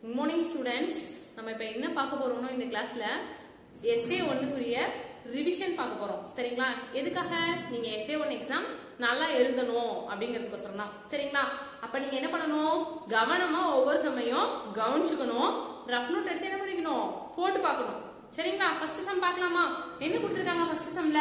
good morning students நம்ம இப்ப என்ன பார்க்க போறோம்னா இந்த கிளாஸ்ல எஸ்ஏ ஒன்னுக்குரிய ரிவிஷன் பார்க்க போறோம் சரிங்களா எதுக்காக நீங்க எஸ்ஏ ஒன் எக்ஸாம் நல்லா எழுதணும் அப்படிங்கிறதுக்கோசரம் தான் சரிங்களா அப்ப நீங்க என்ன பண்ணணும் கவனமா ஒவ்வொரு சமயம் கவனிச்சுக்கணும் ரஃப் நோட் எடுத்து என்ன பண்ணிக்கணும் போட்டு பார்க்கணும் சரிங்களா ஃபர்ஸ்ட் சம் பார்க்கலாமா என்ன கொடுத்துருக்காங்க ஃபர்ஸ்ட் சம்ல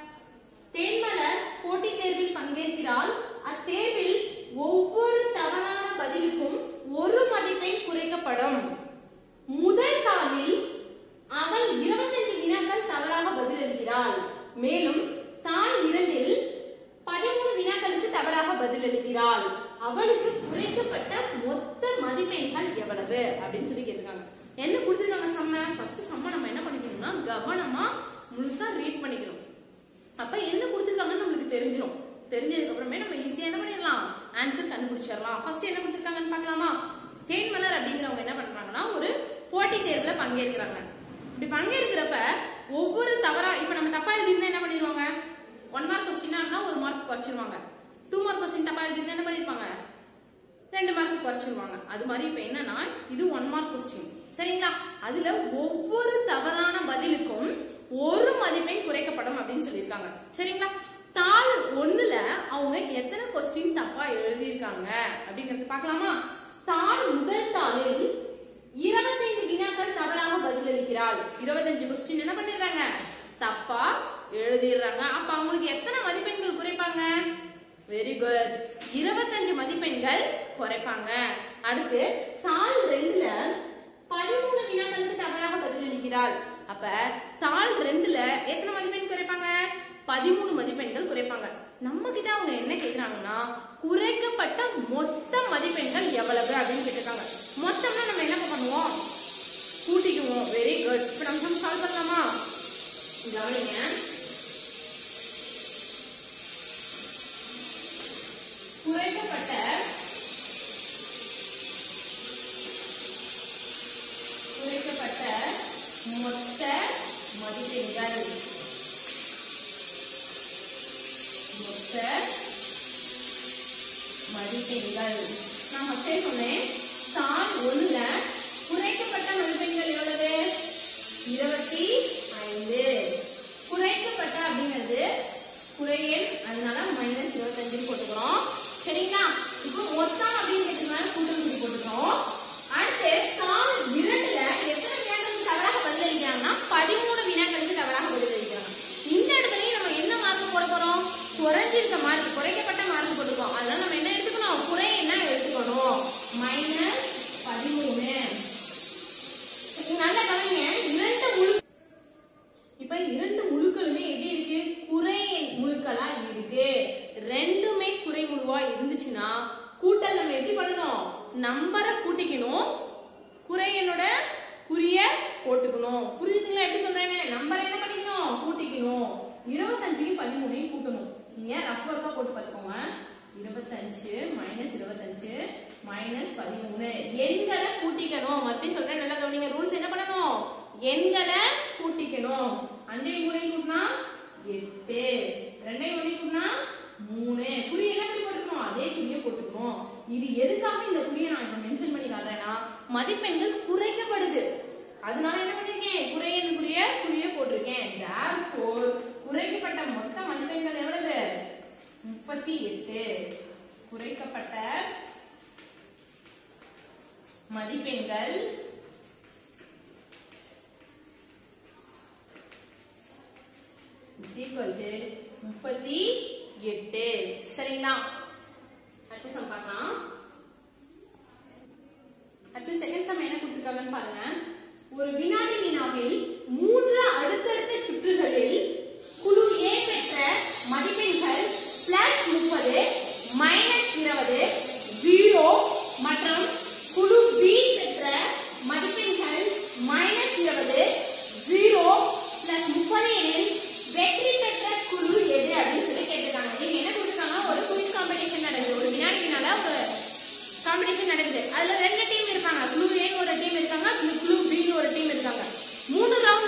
தேன்மலர் போட்டித் தேர்வில் பங்கேற்கிறாள் அத்தேர்வில் ஒவ்வொரு தவறான பதிலுக்கும் ஒரு மதிப்பெண் குறைக்கப்படும் முதல் தாளில் அவள் 25 வினாக்கள் தவறாக பதிலளிக்கிறாள் மேலும் தாள் இரண்டில் பதிமூணு வினாக்களுக்கு தவறாக பதிலளிக்கிறாள் அவளுக்கு குறைக்கப்பட்ட மொத்த மதிப்பெண்கள் எவ்வளவு அப்படின்னு சொல்லி கேட்டிருக்காங்க என்ன கொடுத்துருக்காங்க செம்ம ஃபர்ஸ்ட் செம்ம நம்ம என்ன பண்ணிக்கணும்னா கவனமா முழுசா ரீட் பண்ணிக்கணும் அப்ப என்ன கொடுத்துருக்காங்கன்னு நம்மளுக்கு தெரிஞ்சிடும் தெரிஞ்சதுக்கு அப்புறமே நம்ம ஈஸியா என்ன பண்ணிடலாம் ஆன்சர் கண்டுபிடிச்சிடலாம் ஃபர்ஸ்ட் என்ன கொடுத்துருக்காங்கன்னு பார்க்கலாமா தேன்மலர் அப்படிங்கிறவங்க என்ன பண்றாங்கன்னா ஒரு போட்டி தேர்வுல பங்கேற்கிறாங்க இப்படி பங்கேற்கிறப்ப ஒவ்வொரு தவறா இப்ப நம்ம தப்பா எழுதிருந்தா என்ன பண்ணிடுவாங்க ஒன் மார்க் கொஸ்டினா இருந்தா ஒரு மார்க் குறைச்சிருவாங்க டூ மார்க் கொஸ்டின் தப்பா எழுதிருந்தா என்ன பண்ணிருப்பாங்க ரெண்டு மார்க் குறைச்சிருவாங்க அது மாதிரி இப்ப என்னன்னா இது ஒன் மார்க் கொஸ்டின் சரிங்களா அதுல ஒவ்வொரு தவறான பதிலுக்கும் ஒரு மதிப்பெண் குறைக்கப்படும் அப்படின்னு சொல்லியிருக்காங்க சரிங்களா தாள் ஒண்ணுல அவங்க எத்தனை கொஸ்டின் தப்பா எழுதியிருக்காங்க அப்படிங்கறது பார்க்கலாமா தாள் முதல் தாளில் இருபத்தைந்து வினாக்கள் தவறாக பதிலளிக்கிறாள் இருபத்தஞ்சு கொஸ்டின் என்ன பண்ணிடுறாங்க தப்பா எழுதிடுறாங்க அப்ப அவங்களுக்கு எத்தனை மதிப்பெண்கள் குறைப்பாங்க வெரி குட் இருபத்தஞ்சு மதிப்பெண்கள் குறைப்பாங்க அடுத்து தாள் ரெண்டுல பதிமூணு வினாக்களுக்கு தவறாக பதிலளிக்கிறாள் அப்ப தாள் ரெண்டுல எத்தனை மதிப்பெண் குறைப்பாங்க பதிமூணு மதிப்பெண்கள் குறைப்பாங்க நம்ம கிட்ட அவங்க என்ன கேக்குறாங்கன்னா குறைக்கப்பட்ட மொத்த மதிப்பெண்கள் எவ்வளவு அப்படின்னு கேட்டிருக்காங்க மொத்தம்னா நம்ம என்ன பண்ணுவோம் கூட்டிக்குவோம் வெரி குட் இப்ப நம்ம சால்வ் பண்ணலாமா கவனிங்க குறைக்கப்பட்ட குறைக்கப்பட்ட மொத்த மதிப்பெண்கள் மொத்த மதிப்பெண்கள் நான் ஃபர்ஸ்டே சொன்னேன் தான் ஒண்ணுல குறைக்கப்பட்ட மதிப்பெண்கள் எவ்வளவு இருபத்தி ஐந்து குறைக்கப்பட்ட அப்படிங்கிறது குறையல் அதனால மைனஸ் இருபத்தஞ்சு போட்டுக்கிறோம் சரிங்களா இப்போ மொத்தம் அப்படின்னு கேட்டதுனால கூட்டல் குறி போட்டுக்கிறோம் அடுத்து தான் இரண்டுல எத்தனை வினாக்களுக்கு தவறாக பதிலளிக்கிறாங்கன்னா பதிமூணு வினாக்களுக்கு தவறாக பதிலளிக்கிறாங்க இந்த இடத்துலயும் நம்ம என்ன மார்க் போட போறோம் குறைஞ்சிருக்க மார்க் குறைக்கப்பட்ட மார்க் போட்டுக்கோம் அதனால நம்ம என்ன எடுத்துக்கணும் குறை என்ன எடுத்துக்கணும் மைனஸ் பதிமூணு நல்லா கவனிங்க இரண்டு முழு இப்ப இரண்டு முழுக்களுமே எப்படி இருக்கு குறை முழுக்களா இருக்கு ரெண்டுமே குறை முழுவா இருந்துச்சுன்னா கூட்டல் நம்ம எப்படி பண்ணணும் நம்பரை கூட்டிக்கணும் குறையனோட குறிய போட்டுக்கணும் புரியுதுங்களா எப்படி சொல்றேன்னு நம்பரை என்ன பண்ணிக்கணும் கூட்டிக்கணும் இருபத்தஞ்சுக்கு பதிமூணையும் கூட்டணும் நீங்க ரஃப் ஒர்க்கா போட்டு பார்த்துக்கோங்க இருபத்தஞ்சு மைனஸ் இருபத்தஞ்சு மைனஸ் பதிமூணு எண்களை கூட்டிக்கணும் மறுபடியும் சொல்றேன் நல்லா கவனிங்க ரூல்ஸ் என்ன பண்ணணும் எண்களை கூட்டிக்கணும் அஞ்சையும் மூணையும் கூட்டினா எட்டு ரெண்டையும் ஒன்றையும் கூட்டினா மூணு குறி என்ன குறி போட்டுக்கணும் அதே குறிய போட்டுக்கணும் இது எதுக்காக இந்த குறியை நான் இப்ப மென்ஷன் பண்ணி காட்டுறேன்னா மதிப்பெண்கள் குறைக்கப்படுது அதனால என்ன பண்ணிருக்கேன் குறையன் குறிய குறிய போட்டிருக்கேன் therefore குறைக்கப்பட்ட மொத்த மதிப்பெண்கள் எவ்வளவு முப்பத்தி எட்டு குறைக்கப்பட்ட மதிப்பெண்கள் equal to முப்பத்தி எட்டு சரிங்களா அடுத்த சம் பார்க்கலாம் அடுத்து செகண்ட் சம் என்ன கொடுத்துருக்காங்கன்னு பாருங்க ஒரு வினாடி வினாவில் மூன்று அடுத்தடுத்த சுற்றுகளில் குழு ஏ பெற்ற மதிப்பெண்கள் பிளஸ் முப்பது மைனஸ் இருபது ஜீரோ மற்றும் குழு பி பெற்ற மதிப்பெண்கள் மைனஸ் இருபது ஜீரோ பிளஸ் முப்பது எனில் வெற்றி பெற்ற குழு எது அப்படின்னு சொல்லி கேட்டிருக்காங்க நீங்க என்ன கொடுத்துருக்காங்கன்னா ஒரு குவிஸ் காம்படிஷன் நடக்குது ஒரு வினாடி வினால ஒரு காம்படிஷன் நடக்குது அதுல ரெண்டு டீம் இருப்பாங்க குழு ஏன்னு ஒரு டீம் இருக்காங்க குழு பின்னு ஒரு டீம் இருக்காங்க மூணு ரவுண்ட்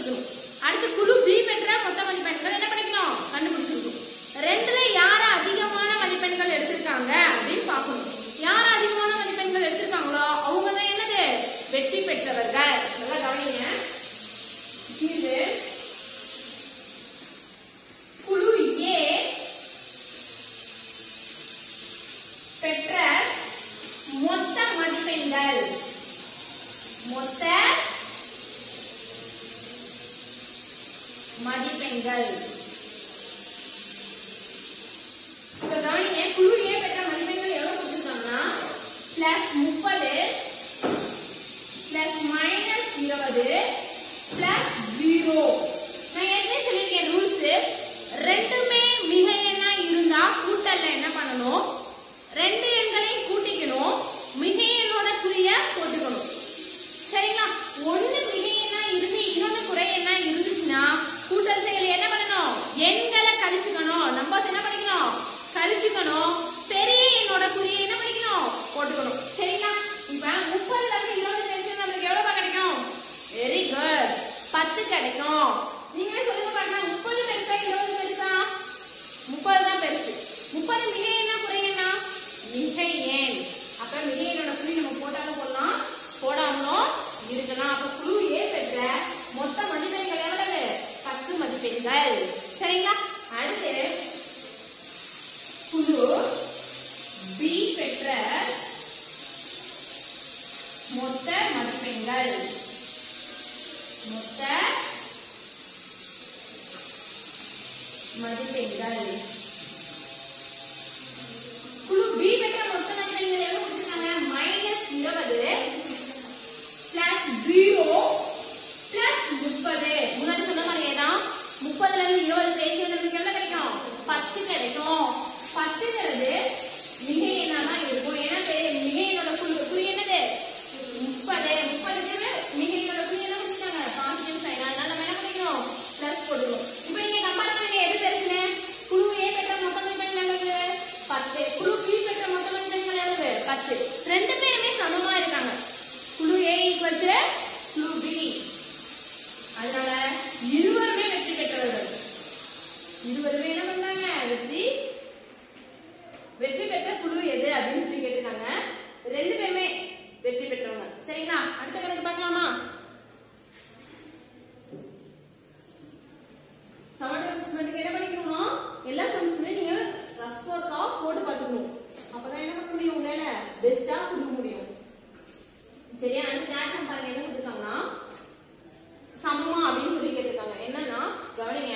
வச்சுக்கணும் அடுத்து குழு பி பெற்ற மொத்த மதிப்பெண்கள் என்ன பண்ணிக்கணும் கண்டுபிடிச்சிருக்கணும் ரெண்டுல யார் அதிகமான மதிப்பெண்கள் எடுத்திருக்காங்க அப்படின்னு பார்க்கணும் யார் அதிகமான மதிப்பெண்கள் எடுத்திருக்காங்களோ அவங்க தான் என்னது வெற்றி பெற்றவர்கள் நல்லா கவனிங்க இது குழு ஏ பெற்ற மொத்த மதிப்பெண்கள் மொத்த மதிப்பெண்கள் இப்ப கவனிங்க குழு ஏ பெற்ற மதிப்பெண்கள் எவ்வளவு கொடுத்துருக்காங்கன்னா பிளஸ் முப்பது பிளஸ் மைனஸ் இருபது பிளஸ் ஜீரோ நான் ஏற்கனவே சொல்லியிருக்கேன் ரூல்ஸ் ரெண்டுமே மிக எண்ணா இருந்தா கூட்டல்ல என்ன பண்ணணும் ரெண்டு எண்களையும் கூட்டிக்கணும் மிக எண்ணோட குறிய போட்டுக்கணும் சரிங்களா ஒண்ணு மிக எண்ணா இருந்து இன்னொன்னு குறை எண்ணா இருந்துச்சுன்னா கூட்டல் செயல் என்ன பண்ணணும் எண்களை கழிச்சுக்கணும் நம்பர்ஸ் என்ன பண்ணிக்கணும் கழிச்சுக்கணும் பெரிய எண்ணோட குறிய என்ன பண்ணிக்கணும் போட்டுக்கணும் சரிங்களா இப்ப முப்பதுல இருந்து இருபது கழிச்சு நம்மளுக்கு எவ்வளவு கிடைக்கும் வெரி குட் பத்து கிடைக்கும் நீங்களே சொல்லுங்க பாருங்க முப்பது பெருசா இருபது பெருசா முப்பது தான் பெருசு முப்பது மிக என்ன குறை என்ன மிக எண் அப்ப மிக எண்ணோட குறி நம்ம போட்டாலும் போடலாம் போடாமலும் இருக்கலாம் அப்ப குழு ஏ பெற்ற மொத்த மதிப்பெண்கள் எவ்வளவு பத்து மதிப்பெண்கள் சரிங்களா அடுத்து குழு பி பெற்ற மொத்த மதிப்பெண்கள் மொத்த மதிப்பெண்கள் குழு பி பெற்ற மொத்த மதிப்பெண்கள் எவ்வளவு கொடுத்திருக்காங்க மைனஸ் இருபது பிளஸ் ஜீரோ பிளஸ் முப்பது முன்னாடி சொன்ன மாதிரியே தான் முப்பதுல இருந்து இருபது பேசிய நம்மளுக்கு எவ்வளவு கிடைக்கும் பத்து கிடைக்கும் பத்துங்கிறது மிக எண்ணா தான் இருக்கும் ஏன்னா தெ- மிக எண்ணோட குழு குறி என்னது முப்பது முப்பதுக்கு மிக எண்ணோட குறி என்ன கொடுத்தாங்க பாசிட்டிவ் சைன் அதனால நம்ம என்ன பண்ணிக்கணும் பிளஸ் போடுவோம் இப்போ நீங்க கம்பேர் பண்ணுங்க எது பெருசுன்னு குழு ஏ பெற்ற மொத்த மதிப்பெண்கள் எவ்வளவு பத்து குழு பி பெற்ற மொத்த மதிப்பெண்கள் எவ்வளவு பத்து ரெண்டு பேருமே சமமா இருக்காங்க குழு ஏ ஈக்குவல் டு குழு பி அதனால இருவருமே வெற்றி பெற்றவர்கள் இருவருமே என்ன பண்ணாங்க வெற்றி வெற்றி பெற்ற குழு எது அப்படின்னு சொல்லி கேட்டிருக்காங்க ரெண்டு பேருமே வெற்றி பெற்றவங்க சரிங்களா அடுத்த கணக்கு பார்க்கலாமா சமட் அசஸ்மெண்ட்டுக்கு என்ன பண்ணிக்கணும்னா எல்லா சம்ஸ்மே நீங்க ரஃப் ஒர்க்கா போட்டு பார்த்துக்கணும் அப்பதான் என்ன பண்ண முடியும் உங்களால பெஸ்டா கொடுக்க முடியும் சரியா அடுத்து கேட்சம் பாருங்க என்ன கொடுத்துருக்காங்கன்னா சமமா அப்படின்னு சொல்லி கேட்டிருக்காங்க என்னன்னா கவனிங்க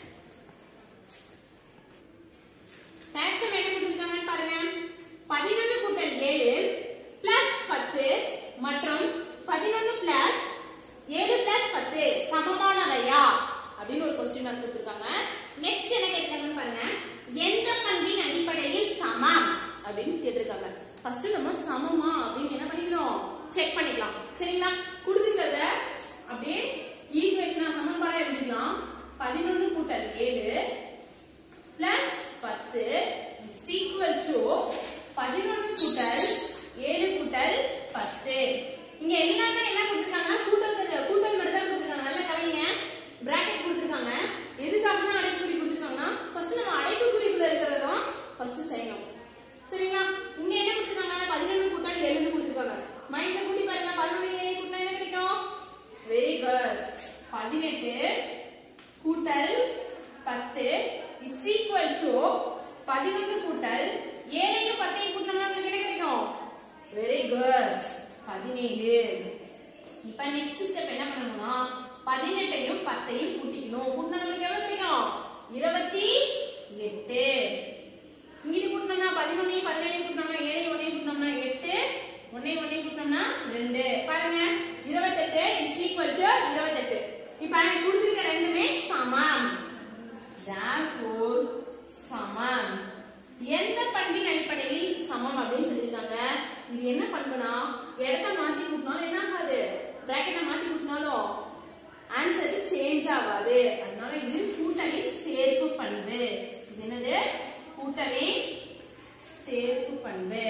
கேட்சம் என்ன கொடுத்துருக்காங்கன்னு பாருங்க பதினொன்னு கூட்டல் ஏழு பிளஸ் பத்து மற்றும் பதினொன்னு பிளஸ் ஏழு பிளஸ் பத்து சமமானவையா அப்படின்னு ஒரு கொஸ்டின் மார்க் கொடுத்துருக்காங்க நெக்ஸ்ட் என்ன கேட்டிருக்காங்கன்னு பாருங்க எந்த பண்பின் அடிப்படையில் சமம் அப்படின்னு கேட்டிருக்காங்க ஃபர்ஸ்ட் நம்ம சமமா அப்படின்னு என்ன பண்ணிக்கணும் செக் பண்ணிக்கலாம் சரிங்களா கொடுத்துருக்கிறத அப்படியே ஈக்குவேஷனா சமன்பாடா எழுதிக்கலாம் பதினொன்னு கூட்டல் ஏழு பிளஸ் பத்து ஈக்குவல் டு பதினொன்னு கூட்டல் ஏழு கூட்டல் பத்து இங்க எல்லாமே என்ன கொடுத்துருக்காங்கன்னா கூட்டல் கதை- கூட்டல் மட்டும் தான் கொடுத்துருக்காங்க நல்லா கவனிங்க பிராக்கெட் கொடுத்துருக்காங்க எதுக்காக தான் அடைப்புக்குறி கொடுத்துருக்காங்கன்னா ஃபர்ஸ்ட் நம்ம அடைப்புக்குறிக்குள்ள இருக்கிறதும் ஃபர்ஸ்ட் செய்யணும் சரிங்களா இங்க என்ன கொடுத்துருக்காங்க பதினொன்று கூட்டல் ஏழுன்னு கொடுத்துருக்காங்க மைண்ட்ல கூட்டி பாருங்க பதினொன்று ஏழு கூட்டினா என்ன கிடைக்கும் வெரி குட் பதினெட்டு கூட்டல் பத்து இஸ் ஈக்குவல் டு பதினொன்று கூட்டல் ஏழையும் பத்தையும் கூட்டினோம்னா நம்மளுக்கு என்ன கிடைக்கும் வெரி குட் பதினேழு இப்ப நெக்ஸ்ட் ஸ்டெப் என்ன பண்ணணும்னா பதினெட்டையும் பத்தையும் கூட்டிக்கணும் கூட்டினா நம்மளுக்கு எவ்வளவு கிடைக்கும் இருபத்தி எட்டு இங்கிட்டு கூட்டினோம்னா பதினொன்னையும் பதினேழையும் கூட்டினோம்னா ஏழையும் ஒன்னையும் கூட்டினோம்னா எட்டு ஒன்னையும் ஒன்னையும் கூட்டினோம்னா ரெண்டு பாருங்க இருபத்தெட்டு இஸ் ஈக்குவல் டு இருபத்தெட்டு இப்ப எனக்கு கொடுத்திருக்க ரெண்டுமே சமம் therefore சமம் எந்த பண்பின் அடிப்படையில் சமம் அப்படின்னு சொல்லியிருக்காங்க இது என்ன பண்புனா இடத்த மாத்தி கூட்டினாலும் என்ன ஆகாது பிராக்கெட்டை மாத்தி கூட்டினாலும் ஆன்சர் சேஞ்ச் ஆகாது அதனால இது கூட்டணி சேர்ப்பு பண்பு இது என்னது கூட்டணி சேர்ப்பு பண்பு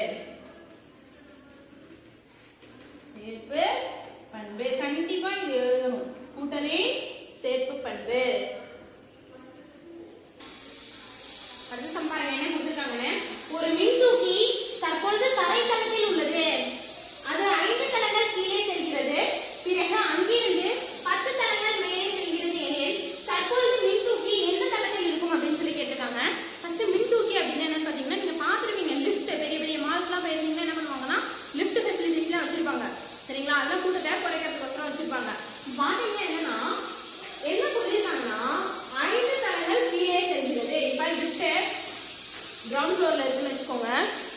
சேர்ப்பு பண்பு கண்டிப்பா இது எழுதணும் கூட்டணி பண்பு அடுத்து சம்பாருங்க என்ன கொடுத்துருக்காங்கன்னு ஒரு மின்தூக்கி தற்பொழுது தரைத்தளத்தில் உள்ளது அது ஐந்து தளங்கள் கீழே செல்கிறது பிறகு அங்கிருந்து பத்து தளங்கள் மேலே செல்கிறது எனில் தற்பொழுது மின்தூக்கி எந்த தளத்தில் இருக்கும் அப்படின்னு சொல்லி கேட்டிருக்காங்க ஃபர்ஸ்ட் மின்தூக்கி அப்படின்னு என்னன்னு பாத்தீங்கன்னா நீங்க பாத்துருவீங்க லிஃப்ட் பெரிய பெரிய மால்ஸ்லாம் போயிருந்தீங்கன்னா என்ன பண்ணுவாங்கன்னா லிஃப்ட் ஃபெசிலிட்டிஸ்லாம் வச்சிருப்பாங்க சரிங்களா அதெல்லாம் கூட்டத்தை குறைக்கிறதுக்கோசரம் வச்சிருப்பாங்க பாத்தீங்க என்னன்னா என்ன சொல்லியிருக்காங்கன்னா ஐந்து தளங்கள் கீழே செல்கிறது இப்ப லிஃப்ட் கிரவுண்ட் ஃப்ளோர்ல இருக்குன்னு வச்சுக்கோங்க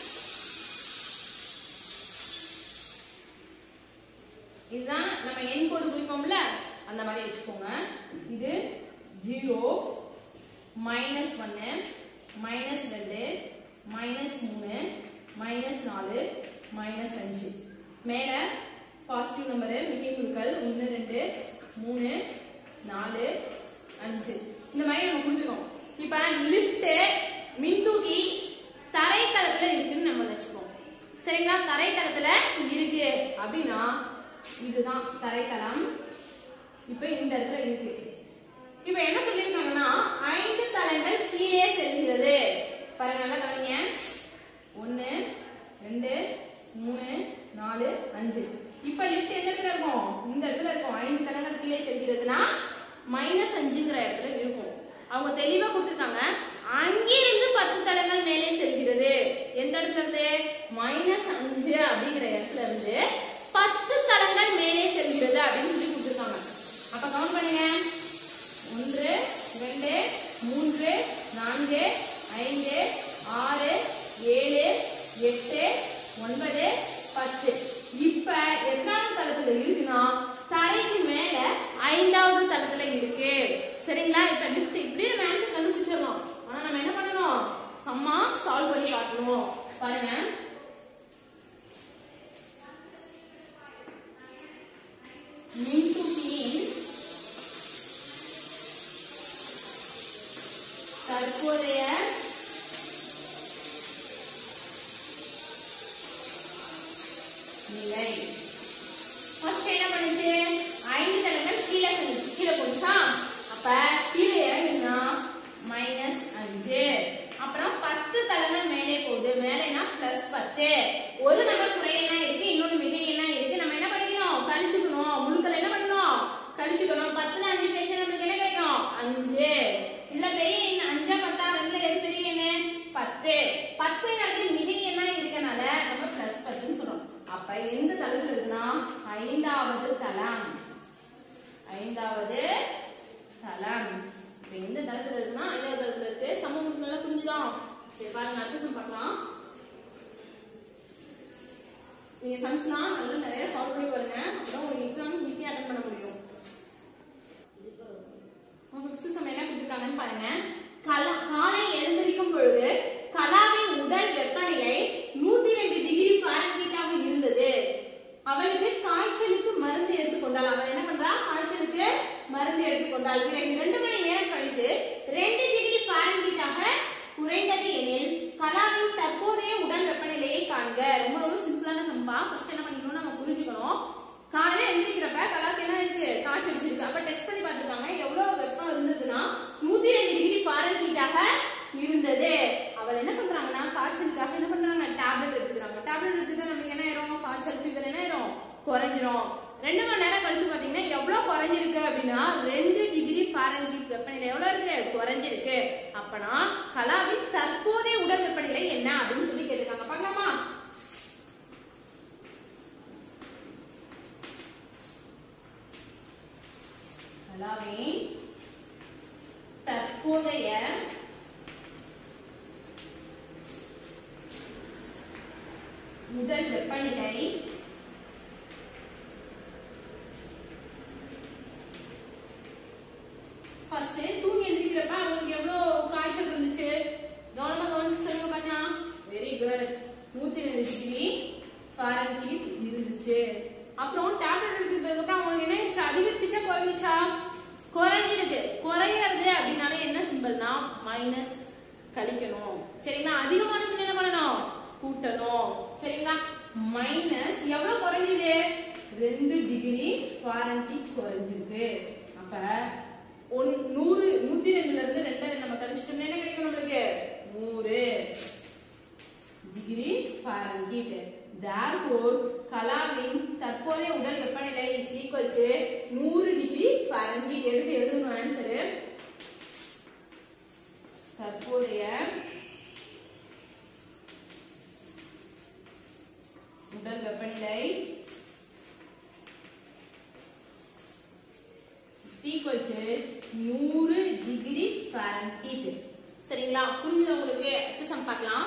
இதுதான் நம்ம எண் கோடு குறிப்போம்ல அந்த மாதிரி வச்சுக்கோங்க இது ஜீரோ மைனஸ் ஒன்னு மைனஸ் ரெண்டு மைனஸ் மூணு மைனஸ் நாலு மைனஸ் அஞ்சு மேல பாசிட்டிவ் நம்பரு மிகை குழுக்கள் ஒன்று ரெண்டு மூணு நாலு அஞ்சு இந்த மாதிரி நம்ம கொடுத்துருக்கோம் இப்ப லிஃப்ட் மின்தூக்கி தரைத்தளத்துல இருக்குன்னு நம்ம வச்சுக்கோம் சரிங்களா தரைத்தளத்துல இருக்கு அப்படின்னா இதுதான் தரைத்தளம் இப்ப இந்த இடத்துல இருக்கு இப்ப என்ன சொல்லிருக்காங்கன்னா ஐந்து தளங்கள் கீழே செல்கிறது பாருங்க நல்லா கவனிங்க ஒன்னு ரெண்டு மூணு நாலு அஞ்சு இப்ப லிஃப்ட் எந்த இடத்துல இருக்கும் இந்த இடத்துல இருக்கும் ஐந்து தளங்கள் கீழே செல்கிறதுனா மைனஸ் அஞ்சுங்கிற இடத்துல இருக்கும் அவங்க தெளிவா கொடுத்துருக்காங்க அங்கிருந்து பத்து தளங்கள் மேலே செல்கிறது எந்த இடத்துல இருந்து மைனஸ் அஞ்சு அப்படிங்கிற இடத்துல இருந்து பத்து தளங்கள் மேலே செல்கிறது அப்படின்னு சொல்லி கொடுத்துருக்காங்க அப்ப கவுண்ட் பண்ணுங்க ஒன்று ரெண்டு மூன்று நான்கு ஐந்து ஆறு ஏழு எட்டு ஒன்பது பத்து இப்ப எத்தனாவது தளத்துல இருக்குன்னா தரைக்கு மேல ஐந்தாவது தளத்துல இருக்கு சரிங்களா இப்ப லிஃப்ட் இப்படி நம்ம ஆன்சர் கண்டுபிடிச்சிடலாம் ஆனா நம்ம என்ன பண்ணணும் சம்மா சால்வ் பண்ணி காட்டணும் பாருங்க மின்தூக்கியின் தற்போதைய நிலை ஃபர்ஸ்ட் என்ன பண்ணுச்சு ஐந்து தடங்கள் கீழே செல்லுச்சு கீழே போச்சா அப்ப கீழே இறங்குனா மைனஸ் அஞ்சு அப்புறம் பத்து தடங்கள் மேலே போகுது மேலேனா பிளஸ் பத்து ஒரு நம்பர் குறை என்ன இருக்கு இன்னொன்னு மிகை என்ன இருக்கு நம்ம என்ன பண்ணிக்கணும் கழிச்சுக்கணும் முழுக்கள் என்ன பண்ணணும் கழிச்சுக்கணும் பத்துல அஞ்சு பேச நம்மளுக்கு என்ன கிடைக்கும் அஞ்சு இதுல பெரிய எண் அஞ்சா பத்தா ரெண்டுல எது பெரிய எண்ணு பத்து பத்துங்கிறது மிகை என்ன இருக்கனால நம்ம பிளஸ் பத்துன்னு சொல்றோம் அப்ப எந்த தளத்துல இருக்குன்னா ஐந்தாவது தளம் ஐந்தாவது தளம் இப்ப எந்த தளத்துல இருக்குன்னா ஐந்தாவது தளத்துல இருக்கு சமம் உங்களுக்கு நல்லா புரிஞ்சுதா சரி பாருங்க அடுத்த சம் பார்க்கலாம் நீங்க சம்ஸ்லாம் நல்லா நிறைய சால்வ் பண்ணி பாருங்க அப்பதான் உங்களுக்கு எக்ஸாம் ஈஸியா அட்டன் பண்ண முடியும் ஃபிஃப்த் சம் என்ன கொடுத்துருக்காங்கன்னு பாருங்க கலா காலை எழுந்திருக்கும் பொழுது கலாவின் உடல் வெப்பநிலை நூத்தி ரெண்டு டிகிரி ஃபாரன்ஹீட்டாக இருந்தது அவளுக்கு காய்ச்சலுக்கு மருந்து எடுத்துக்கொண்டாள் அவள் என்ன பண்றா காய்ச்சலுக்கு மருந்து எடுத்துக்கொண்டாள் பிறகு இரண்டு மணி நேரம் கழித்து ரெண்டு டிகிரி ஃபாரன்ஹீட்டாக குறைந்தது எனில் கலாவின் தற்போதைய உடல் வெப்பநிலையை காண்க ரொம்ப ரொம்ப சிம்பிளான சம்பா ஃபர்ஸ்ட் என்ன பண்ணிக்கணும் நம்ம புரிஞ்சுக்கணும் காலையில எந்திரிக்கிறப்ப கலாக்கு என்ன இருக்கு காய்ச்சல் அடிச்சிருக்கு அப்ப டெஸ்ட் பண்ணி பார்த்துருக்காங்க எவ்வளவு வெப்பம் இருந்திருக்குன்னா நூத்தி ரெண்டு டிகிரி ஃபாரன்ஹீட்டாக இருந்தது அவள் என்ன பண்றாங்கன்னா காய்ச்சலுக்காக என்ன பண்றாங்க டேப்லெட் எடுத்துக்கிறாங்க டேப்லெட் எடுத்துக்கிட்டா நமக்கு என்ன ஆயிரும் காய்ச்சல் ஃபீவர் என்ன ஆயிரும் குறைஞ்சிரும் ரெண்டு மணி நேரம் கழிச்சு பாத்தீங்கன்னா எவ்வளவு குறைஞ்சிருக்கு அப்படின்னா ரெண்டு டிகிரி ஃபாரன்ஹீட் வெப்பநிலை எவ்வளவு இருக்கு குறைஞ்சிருக்கு அப்பனா கலாவின் தற்போதைய உடல் வெப்பநிலை என்ன அப்படின்னு சொல்லி கேட்டிருக்காங்க பார்க்கலாமா கலாவின் தற்போதைய உடல் வெப்பநிலை ஃபர்ஸ்ட் தூங்கி எந்திரிக்கிறப்ப அவங்களுக்கு எவ்வளவு காய்ச்சல் இருந்துச்சு கவனமா கவனிச்சு சொல்லுங்க பாஞ்சா வெரி குட் நூத்தி ரெண்டு டிகிரி ஃபாரன்ஹீட் இருந்துச்சு அப்புறம் டேப்லெட் எடுத்ததுக்கு அப்புறம் அவங்களுக்கு என்ன ஆயிடுச்சு அதிகரிச்சுச்சா குறைஞ்சிச்சா குறைஞ்சிருக்கு குறையிறது அப்படின்னாலே என்ன சிம்பிள்னா மைனஸ் கழிக்கணும் சரிங்களா அதிகமானுச்சுன்னா என்ன பண்ணணும் கூட்டணும் சரிங்களா மைனஸ் எவ்வளவு குறைஞ்சுது ரெண்டு டிகிரி ஃபாரன்ஹீட் குறைஞ்சிருக்கு அப்ப therefore கலாமின் தற்போதைய உடல் வெப்பநிலை is equal to 100 degree Fahrenheit எடுத்து எழுதணும் ஆன்சர் தற்போதைய உடல் வெப்பநிலை equal to 100 டிகிரி ஃபாரன்ஹீட் சரிங்களா புரிஞ்சுதா உங்களுக்கு அடுத்த சம் பார்க்கலாம்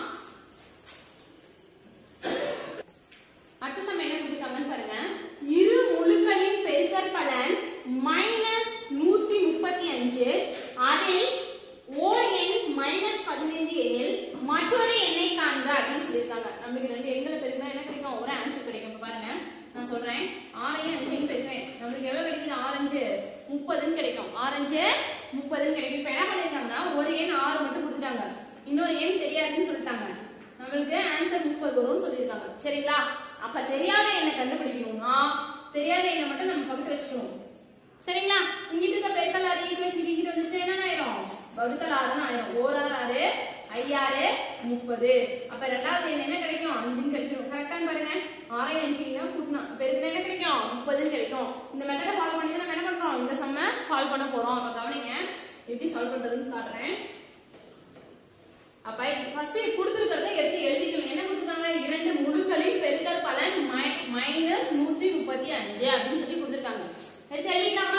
அடுத்த சம் என்ன கொடுத்துருக்காங்கன்னு பாருங்க இரு முழுக்களின் பெருக்கல் பலன் மைனஸ் நூத்தி முப்பத்தி அஞ்சு அதில் ஓர் எண் மைனஸ் பதினைந்து எனில் மற்றொரு எண்ணை காண்க அப்படின்னு சொல்லியிருக்காங்க நம்மளுக்கு ரெண்டு எண்களை பெருக்கினா என்ன கிடைக்கும் ஒரு ஆன்சர் கிடைக்கும் இப்ப பாருங்க நான் சொல்றேன் ஆறையும் அஞ்சையும் பெருக்கிறேன் நம்மளுக்கு எவ்வளவு கிடைக்குது ஆரஞ்சு முப்பதுன்னு கிடைக்கும் ஆரஞ்சு முப்பதுன்னு கிடைக்கும் இப்ப என்ன பண்ணிருக்காங்கன்னா ஒரு எண் ஆறு மட்டும் கொடுத்துட்டாங்க இன்னொரு எண் தெரியாதுன்னு சொல்லிட்டாங்க நம்மளுக்கு ஆன்சர் முப்பது வரும்னு சொல்லியிருக்காங்க சரிங்களா அப்ப தெரியாத எண்ணை கண்டுபிடிக்கணும்னா தெரியாத எண்ணை மட்டும் நம்ம பக்கத்து வச்சுக்கணும் சரிங்களா இங்கிட்டு இருக்க பெருக்கல் ஆறு ஈக்குவேஷன் இங்கிட்டு வந்துச்சு என்ன ஆயிரும் வகுத்தல் ஆறுன்னு ஆயிரும் ஓர் ஆறு ஆறு ஐயாறு முப்பது அப்ப ரெண்டாவது எண் என்ன கிடைக்கும் அஞ்சுன்னு கிடைச்சிடும் கரெக்டான்னு பாருங்க ஆறை அஞ்சு கூட்டணும் பெருக்கினா என்ன கிடைக்கும் முப்பதுன்னு கிடைக்கும் இந்த மெத்தடை ஃபாலோ பண்ணி தான் நம்ம என்ன பண்றோம் இந்த சம்ம சால்வ் பண்ண போறோம் அப்ப கவனிங்க எப்படி சால்வ் பண்றதுன்னு காட்டுறேன் அப்ப ஃபர்ஸ்ட் கொடுத்துருக்கிறத எடுத்து எழுதிக்கணும் என்ன கொடுத்துருக்காங்க இரண்டு முழுக்களின் பெருக்கல் பலன் மைனஸ் நூத்தி முப்பத்தி அஞ்சு அப்படின்னு சொல்லி கொடுத்துருக்காங்க எடுத்து எழுதிக்கலாமா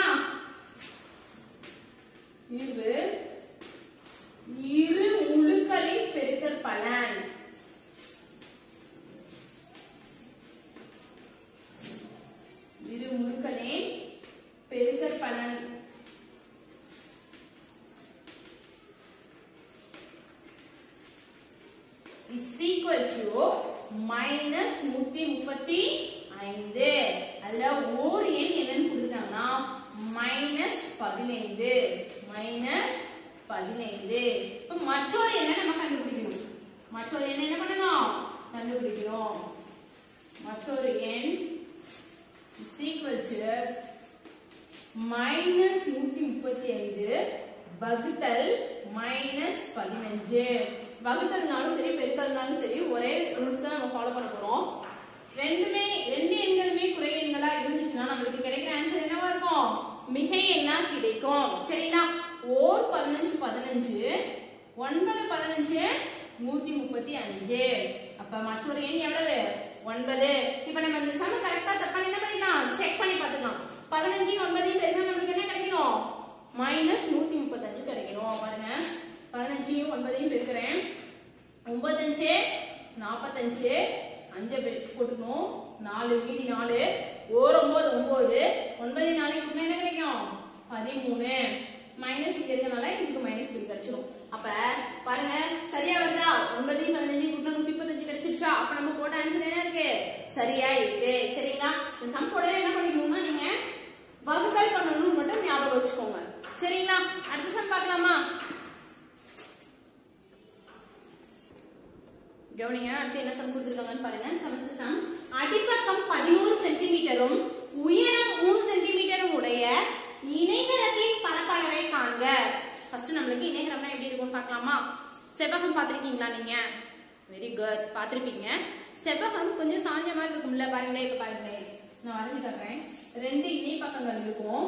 இது இரு முழுக்களின் பெருக்கல் பலன் இரு முழுக்களின் பெருக்கல் பலன் is equal to minus நூத்தி முப்பத்தி ஐந்து அதுல ஓர் எண் என்னன்னு கொடுத்தாங்கன்னா மைனஸ் பதினைந்து மைனஸ் பதினைந்து இப்ப மற்றொரு எண்ணை நம்ம கண்டுபிடிக்கணும் மற்றொரு எண்ணை என்ன பண்ணணும் கண்டுபிடிக்கணும் மற்றொரு எண் is equal to மைனஸ் நூத்தி முப்பத்தி ஐந்து வகுத்தல் மைனஸ் பதினஞ்சு வகுத்தல்னாலும் சரி பெருக்கல்னாலும் சரி ஒரே ரூல்ஸ் தான் நம்ம ஃபாலோ பண்ண போறோம் ரெண்டுமே ரெண்டு எண்களுமே குறை எண்களா இருந்துச்சுன்னா நம்மளுக்கு கிடைக்கிற ஆன்சர் என்னவா இருக்கும் மிகை எண்ணா கிடைக்கும் சரிங்களா ஓர் பதினஞ்சு பதினஞ்சு ஒன்பது பதினஞ்சு நூத்தி முப்பத்தி அஞ்சு அப்ப மற்றொரு எண் எவ்வளவு ஒன்பது இப்ப நம்ம இந்த சம கரெக்டா தப்பான என்ன பண்ணிக்கலாம் செக் பண்ணி பார்த்துக்கலாம் பதினஞ்சு ஒன்பதையும் பெருக்கா நம்மளுக்கு என்ன கிடைக்கும் மைனஸ் நூத்தி முப்பத்தஞ்சு கிடைக்கும் பாருங்க பதினஞ்சையும் ஒன்பதையும் பெருக்கிறேன் ஒன்பத்தஞ்சு நாற்பத்தஞ்சு அஞ்சு பெ- போட்டுக்கணும் நாலு மீதி நாலு ஓர் ஒன்பது ஒன்பது ஒன்பது நாளைக்கு என்ன கிடைக்கும் பதிமூணு மைனஸ் இங்க இருக்கனால இதுக்கு மைனஸ் இது கிடைச்சிடும் அப்ப பாருங்க சரியா வருதா ஒன்பதையும் பதினஞ்சையும் கூட்டினா நூத்தி முப்பத்தஞ்சு கிடைச்சிருச்சா அப்ப நம்ம போட்ட ஆன்சர் என்ன இருக்கு சரியா இருக்கு சரிங்களா இந்த சம் போட என்ன பண்ணிக்கணும்னா நீங்க வகுத்தல் பண்ணணும்னு மட்டும் ஞாபகம் வச்சுக்கோங்க சரிங்களா அடுத்த சம் பார்க்கலாமா கவனிங்க அடுத்து என்ன சம் கொடுத்துருக்காங்கன்னு பாருங்க செவன்த் சம் அடிப்பக்கம் பதினோரு சென்டிமீட்டரும் உயரம் மூணு சென்டிமீட்டரும் உடைய இணைகரத்தின் பரப்பளவை காண்க ஃபர்ஸ்ட் நம்மளுக்கு இணைகரம்னா எப்படி இருக்கும்னு பார்க்கலாமா செவ்வகம் பார்த்திருக்கீங்களா நீங்க வெரி குட் பார்த்திருப்பீங்க செவ்வகம் கொஞ்சம் சாஞ்ச மாதிரி இருக்கும்ல பாருங்களேன் இப்ப பாருங்களேன் நான் வரைஞ்சு காட்டுறேன் ரெண்டு இணை பக்கங்கள் இருக்கும்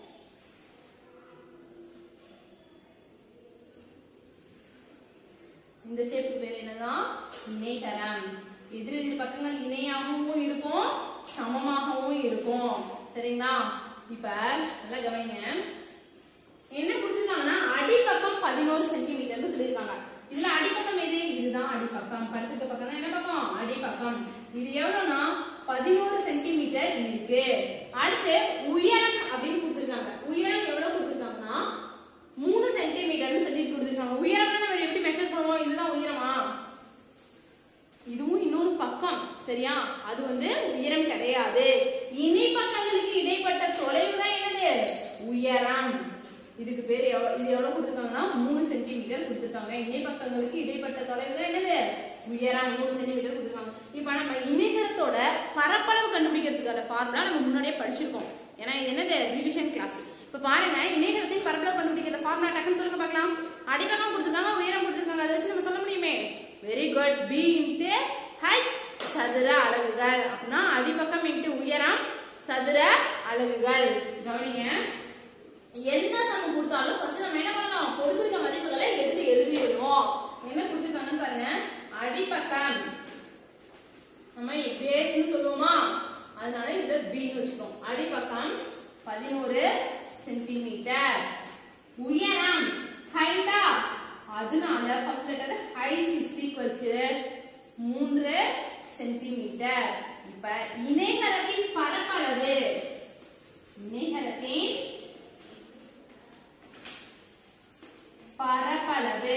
இந்த ஷேப்புக்கு பேர் என்னதான் இணைகரம் எதிர் எதிர் பக்கங்கள் இணையாகவும் இருக்கும் சமமாகவும் இருக்கும் சரிங்களா இப்ப நல்லா கவனிங்க என்ன கொடுத்துருக்காங்கன்னா அடிப்பக்கம் பதினோரு சென்டிமீட்டர்னு சொல்லியிருக்காங்க இதுல அடிப்பக்கம் எது இதுதான் அடிப்பக்கம் படுத்துக்க பக்கம் என்ன பக்கம் அடிப்பக்கம் இது எவ்வளவுனா பதினோரு சென்டிமீட்டர் இருக்கு அடுத்து உயரம் அப்படின்னு கொடுத்துருக்காங்க உயரம் எவ்வளவு கொடுத்துருக்காங்கன்னா மூணு சென்டிமீட்டர்னு சொல்லி கொடுத்துருக்காங்க உயரம் நம்ம எப்படி மெஷர் பண்ணுவோம் இதுதான் உயரமா இதுவும் இன்னொரு பக்கம் சரியா அது வந்து உயரம் கிடையாது இணை பக்கங்களுக்கு இடைப்பட்ட தொலைவு தான் என்னது உயரம் இதுக்கு பேர் எவ்வளவு இது எவ்வளவு கொடுத்துருக்காங்கன்னா மூணு சென்டிமீட்டர் கொடுத்துருக்காங்க இணை பக்கங்களுக்கு இடைப்பட்ட தொலைவு தான் என்னது உயரம் மூணு சென்டிமீட்டர் கொடுத்துருக்காங்க இப்ப நம்ம இணைகரத்தோட பரப்பளவு கண்டுபிடிக்கிறதுக்கான ஃபார்முலா நம்ம முன்னாடியே படிச்சிருக்கோம் ஏன்னா இது என்னது ரிவிஷன் கிளாஸ் இப்ப பாருங்க இணைகரத்தின் பரப்பளவு கண்டுபிடிக்கிற ஃபார்முலா டக்குன்னு சொல்லுங்க பார்க்கலாம் அடிப்பக்கம் கொடுத்துருக்காங்க உயரம் கொடுத்துருக்காங்க அதை வச்சு நம்ம சொல்ல முடியுமே very good b into h சதுர அலகுகள் அப்படின்னா அடிப்பக்கம் இன்ட்டு உயரம் சதுர அலகுகள் கவனிங்க எந்த சமம் கொடுத்தாலும் ஃபர்ஸ்ட் நம்ம என்ன பண்ணலாம் கொடுத்திருக்க மதிப்புகளை எடுத்து எழுதிடணும் என்ன கொடுத்திருக்காங்கன்னு பாருங்க அடிப்பக்கம் நம்ம பேஸ்னு சொல்லுவோமா அதனால இத பின்னு வச்சுக்கோம் அடிப்பக்கம் பதினோரு சென்டிமீட்டர் உயரம் ஹைட்டா அதனால first letter height is equal to மூன்று சென்டிமீட்டர் இப்ப இணைகரத்தின் பரப்பளவு இணைகரத்தின் பரப்பளவு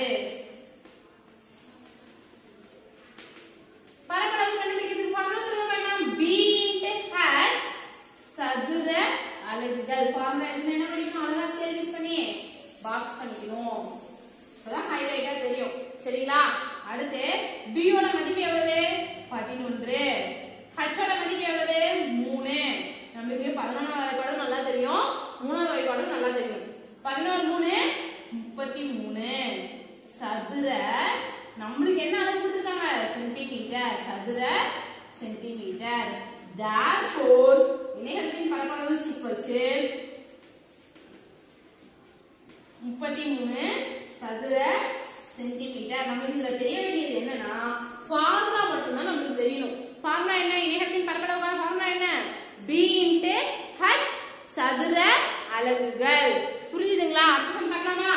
பரப்பளவு கண்டுபிடிக்கிறதுக்கு ஃபார்முலா சொல்லுங்க வேண்டாம் b into h சதுர அலகுகள் ஃபார்முலா எழுதுனா என்ன பண்ணிக்கணும் அழகா ஸ்கேல் யூஸ் பண்ணி பாக்ஸ் பண்ணிக்கணும் அப்பதான் ஹைலைட்டா தெரியும் சரிங்களா அடுத்து b யோட மதிப்பு எவ்வளவு பதினொன்று h ஓட மதிப்பு எவ்வளவு மூணு நம்மளுக்கு பதினொன்றாவது வாய்ப்பாடும் நல்லா தெரியும் மூணாவது வாய்ப்பாடும் நல்லா தெரியும் பதினொன்று மூணு முப்பத்தி மூணு சதுர நம்மளுக்கு என்ன அளவு கொடுத்துருக்காங்க சென்டிமீட்டர் சதுர சென்டிமீட்டர் therefore இணையத்தின் பரப்பளவு equal to முப்பத்தி மூணு சதுர சென்டிமீட்டர் நம்மளுக்கு இதுல தெரிய வேண்டியது என்னன்னா ஃபார்முலா மட்டும்தான் நம்மளுக்கு தெரியணும் ஃபார்முலா என்ன இணையத்தின் பரப்பளவுக்கான ஃபார்முலா என்ன b இன்ட்டு h சதுர அலகுகள் புரியுதுங்களா அர்த்தம் பார்க்கலாமா